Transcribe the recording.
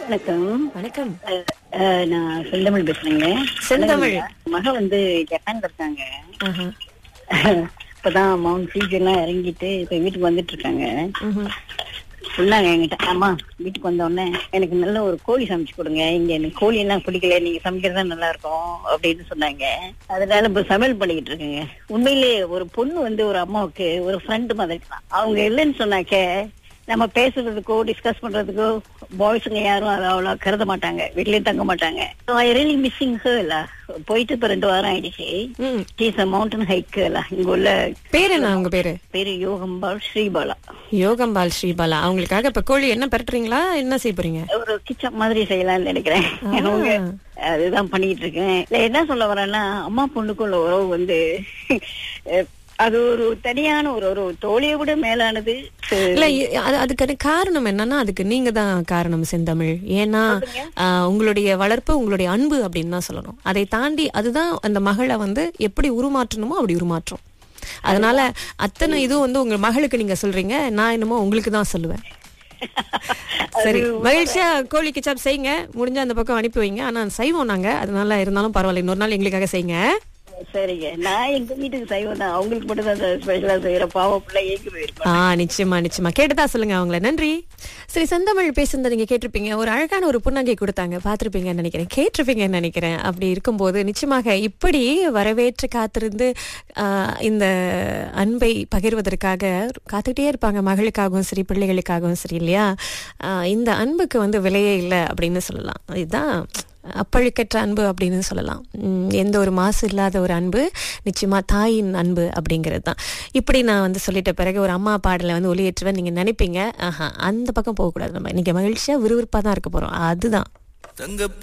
வணக்கம் வணக்கம் அஹ், அஹ், நான் செந்தமிழ் பேசுறேங்க செந்தமிழ். மக வந்து ஜப்பான்ல இருக்காங்க ஆஹா. இப்பதான் மவுண்ட் ஃபீஜ் எல்லாம் இறங்கிட்டு இப்ப வீட்டுக்கு வந்துட்டு இருக்காங்க ம்ஹும். சொன்னாங்க என்கிட்ட அம்மா வீட்டுக்கு வந்த உடனே எனக்கு நல்ல ஒரு கோழி சமைச்சு கொடுங்க இங்க எனக்கு கோழி எல்லாம் பிடிக்கல நீங்க சமைக்கிறதா நல்லா இருக்கும் அப்படின்னு சொன்னாங்க அதனால இப்ப சமையல் பண்ணிக்கிட்டு இருக்கேங்க உண்மையிலேயே ஒரு பொண்ணு வந்து ஒரு அம்மாவுக்கு ஒரு ஃப்ரெண்டு மாதிரி தான் அவங்க இல்லைன்னு சொன்னாக்க நம்ம பேசுறதுக்கோ டிஸ்கஸ் பண்றதுக்கோ பாய்ஸுங்க யாரும் அதை அவ்வளோ கருத மாட்டாங்க வீட்லயும் தங்க மாட்டாங்க ஐ ரியலி மிஸ்ஸிங் ஹர்ல போயிட்டு இப்ப ரெண்டு வாரம் ஆயிடுச்சு ம். இஸ் அ மவுண்டன் ஹைக்கர்ல இங்க உள்ள பேர் என்ன உங்க பேரு பேரு யோகம்பாள் ஸ்ரீபாலா யோகம்பால் ஸ்ரீபாலா அவங்களுக்காக இப்ப கோழி என்ன பெரட்டுறீங்களா என்ன செய்ய போறீங்க ஒரு கிச்சன் மாதிரி செய்யலாம்னு நினைக்கிறேன் அவங்க அதுதான் பண்ணிட்டு இருக்கேன் இல்ல என்ன சொல்ல வரேன்னா அம்மா பொண்ணுக்குள்ள உறவு வந்து அஹ், அது ஒரு தனியான ஒரு ஒரு தோழியை விட மேலானது இல்ல இ- அது- அதுக்கான காரணம் என்னன்னா அதுக்கு நீங்க தான் காரணம் செந்தமிழ் ஏன்னா ஆஹ், உங்களுடைய வளர்ப்பு உங்களுடைய அன்பு அப்படின்னு தான் சொல்லணும் அதை தாண்டி அதுதான் அந்த மகளை வந்து எப்படி உருமாற்றணுமோ அப்படி உருமாற்றும் அதனால அத்தனை இதுவும் வந்து உங்க மகளுக்கு நீங்க சொல்றீங்க நான் என்னமோ உங்களுக்கு தான் சொல்லுவேன் சரி மகிழ்ச்சியா கோழி கிச்சாப் செய்யுங்க முடிஞ்சா அந்த பக்கம் அனுப்பி வைங்க ஆனா செய்வோம் நாங்க அதனால இருந்தாலும் பரவாயில்ல இன்னொரு நாள் எங்களுக்காக செய்யுங்க சரிங்க நான் எங்க வீட்டுக்கு செய்வேன் தான் அவங்களுக்கு மட்டும் தான் ஸ்பெஷலா செய்யறேன் பாவ பிள்ளை ஏங்கி போயிருக்கோம் ஆ நிச்சயமா நிச்சயமா கேட்டதா சொல்லுங்க அவங்கள நன்றி சரி செந்தமிழ் பேசுனதை நீங்க கேட்டிருப்பீங்க ஒரு அழகான ஒரு புன்னகை கொடுத்தாங்க பார்த்திருப்பீங்கன்னு நினைக்கிறேன் கேட்டிருப்பீங்கன்னு நினைக்கிறேன் அப்படி இருக்கும்போது நிச்சயமாக இப்படி வரவேற்று காத்திருந்து ஆ, இந்த அன்பை பகிர்வதற்காக காத்துக்கிட்டே இருப்பாங்க மகளுக்காகவும் சரி பிள்ளைகளுக்காகவும் சரி இல்லையா ஆ, இந்த அன்புக்கு வந்து விலையே இல்லை அப்படின்னு சொல்லலாம் இதுதான் அப்பழுக்கற்ற அன்பு அப்படின்னு சொல்லலாம் உம், எந்த ஒரு மாசு இல்லாத ஒரு அன்பு நிச்சயமா தாயின் அன்பு அப்படிங்கிறது தான் இப்படி நான் வந்து சொல்லிட்ட பிறகு ஒரு அம்மா பாடலை வந்து ஒளியேற்றுவேன் நீங்க நினைப்பீங்க ஆஹா அந்த பக்கம் போகக்கூடாது நம்ம இன்னைக்கு மகிழ்ச்சியா விறுவிறுப்பா தான் இருக்க போறோம் அதுதான் தங்க